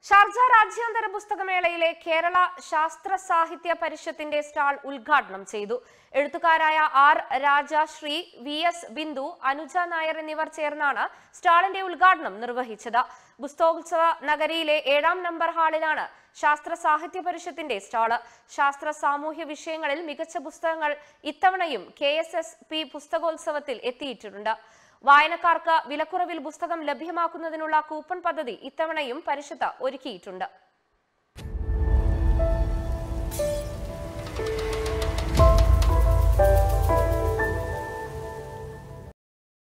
Sharjah രാജ്യാന്തര പുസ്തകമേളയിലെ കേരള ശാസ്ത്ര സാഹിത്യ പരിഷത്തിന്റെ സ്റ്റാൾ ഉദ്ഘാടനം ചെയ്തു എഴുത്തുകാരായ R Rajasree V S Bindu Anuja Nair എന്നിവർ ചേർന്നാണ് സ്റ്റാളിന്റെ ഉദ്ഘാടനം നിർവഹിച്ചത് പുസ്തകോത്സവ നഗരിയിലെ ഏഴാം നമ്പർ ഹാളിലാണ് ശാസ്ത്ര സാഹിത്യ പരിഷത്തിന്റെ സ്റ്റാള് ശാസ്ത്ര സാമൂഹ്യ വിഷയങ്ങളിൽ മികച്ച പുസ്തകങ്ങൾ ഇത്തവണയും കെ എസ് എസ് പി പുസ്തകോത്സവത്തിൽ എത്തിയിട്ടുണ്ട് വായനക്കാർക്ക് വിലക്കുറവിൽ പുസ്തകം ലഭ്യമാക്കുന്നതിനുള്ള കൂപ്പൺ പദ്ധതി ഇത്തവണയും പരിഷത്ത് ഒരുക്കിയിട്ടുണ്ട്